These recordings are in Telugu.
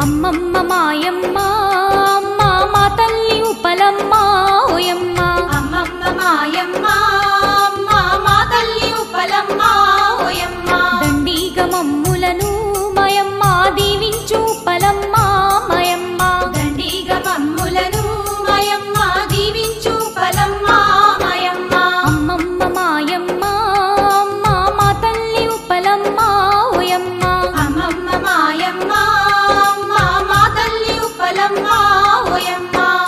అమ్మమ్మ మాయమ్మ అమ్మ మా తల్లి ఉపలమ్మ ఓయమ్మ అమ్మమ్మ మాయమ్మ అమ్మ మా తల్లి ఉప్పలమ్మ ఓయమ్మ దండిగ మమ్ములను మయమ్మ దీవించు ఉపలమ్మ మయమ్మ దండిగ మమ్ములను మయమ్మ దీవించు ఉప్పలమ్మ మయమ్మ అమ్మమ్మ మాయమ్మ అమ్మ మా తల్లి ఉపలమ్మ ఓయమ్మ అమ్మమ్మ మాయమ్మ అమ్మ మా తల్లి ఉప్పలమ్మ ఓయమ్మ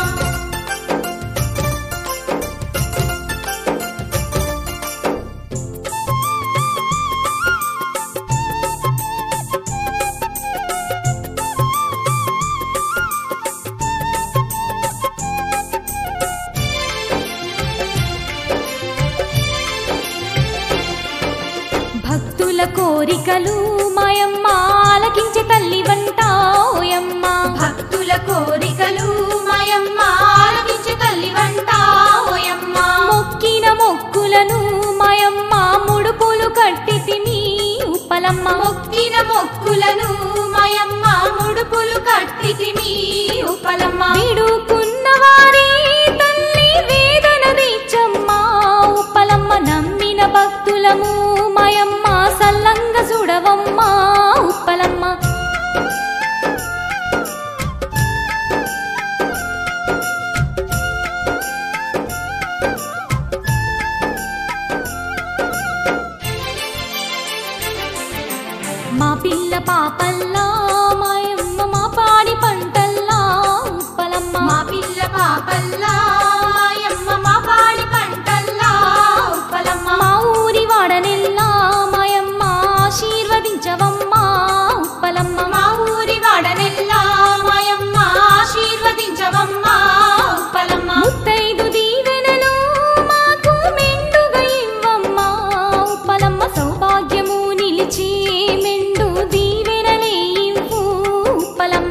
భక్తుల కోరికలు మాయమ్మ ఆలకించే తల్లి వంట ఓయమ్మ భక్తుల కోరికలు మయమ్మ ఆలకించే తల్లి వంట ఓయమ్మ మొక్కిన మొక్కులను మాయమ్మ ముడుపులు కట్టి తిని ఉప్పలమ్మ మొక్కిన మొక్కులను మయమ్మ ముడుపులు కట్టితిమి ఉపలమ్మ వేడుకున్న వారి తల్లి వేదన తెచ్చమ్మ ఉప్పలమ్మ నమ్మిన భక్తులము మాయమ్మ సల్లంగ చూడవమ్మ ఉప్పలమ్మ మా పిల్ల పాపల్లా మాయమ్మ మా పాడి పంటల్లా ఉప్పలమ్మ మా పిల్ల పాపల్లా మయమ్మ మా పాడి పంటల్లా ఉపలమ్మ మా ఊరి వాడనెల్లా మాయమ్మ ఆశీర్వదించవమ్మ ఉప్పలమ్మ మా ఊరి వాడనెల్లా మయమ్మ ఆశీర్వదించవమ్మ ఉపలమ్మ ముత్తైదు దీవెనలు మాకు మెండుగా ఇవ్వమ్మ ఉప్పలమ్మ సౌభాగ్యము నిలిచి మెండు దీవెనలే ఇవ్వు ఉప్పలమ్మ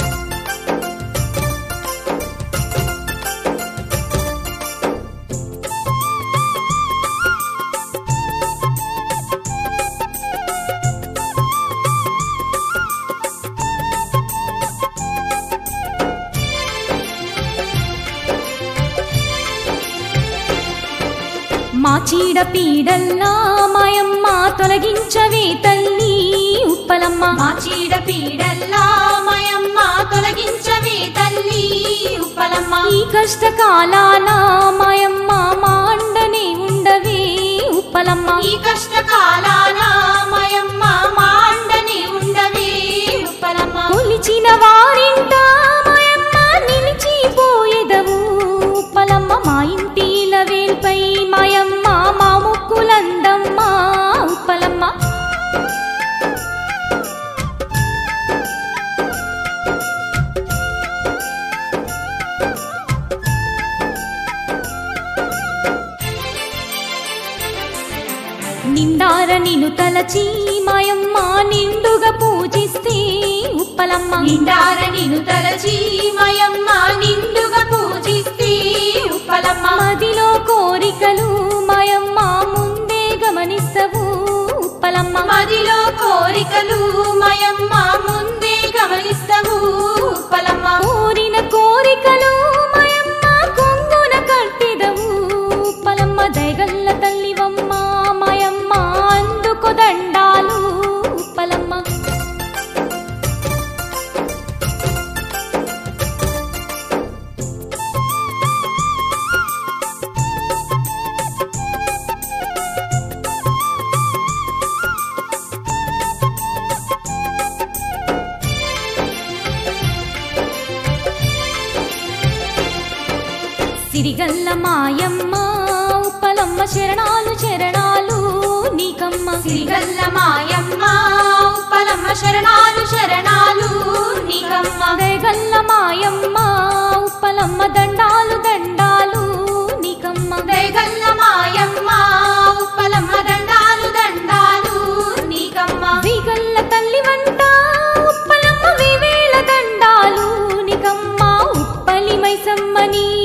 మా చీడ పీడల్లా మాయమ్మ తొలగించవే తల్లి ఉప్పలమ్మ మా చీడ పీడల్లా మయమ్మ తొలగించవే తల్లి ఉపలమ్మ ఈ కష్టకాలాన మాయమ్మ మా అండనే ఉండవే ఉప్పలమ్మ ఈ కష్టకాలాన మయమ్మ మా అండని ఉండవే ఉపలమ్మ కొలిచిన వారింట మాయమ్మ నిలిచిపోయేదవు ఉప్పలమ్మ మా ఇంటి వేల్పై మాయమ్మ మా ముక్కులందమ్మ ఉప్పలమ్మ నిండార నిన్ను తలచి మాయమ్మ నిండుగా పూజిస్తే ఉప్పలమ్మ నిండార నిన్ను తలచి మయమ్మ నిండుగా పూజిస్తే ఉపలమ్మ మదిలో కోరికలు మాయమ్మ ముందే గమనిస్తవు ఉప్పలమ్మ మదిలో కోరికలు మయమ్మ ముందే గమనిస్తవు ఉపలమ్మ కోరిన కోరికలు మాయమ్మ కొంగున కట్టిదవు ఉప్పలమ్మ దయగల్ల తల్లివమ్మ మాయమ్మ అందుకు దండాలు ఉప్పలమ్మ సిరిగల్ల మాయమ్మ ఉప్పలమ్మ శరణాలు శరణాలు నీకమ్మ సిరిగల్ల మాయమ్మ ఉపలమ్మ శరణాలు శరణాలు నీకమ్మ దయగల్ల మాయమ్మ ఉప్పలమ్మ దండాలు దండాలు నీకమ్మ దయగల్ల మాయమ్మ ఉప్పలమ్మ దండాలు దండాలు నీకమ్మ విగల్ల తల్లి వంట ఉప్పలమ్మ వివేల దండాలు నీకమ్మ ఉప్పలి మైసమ్మని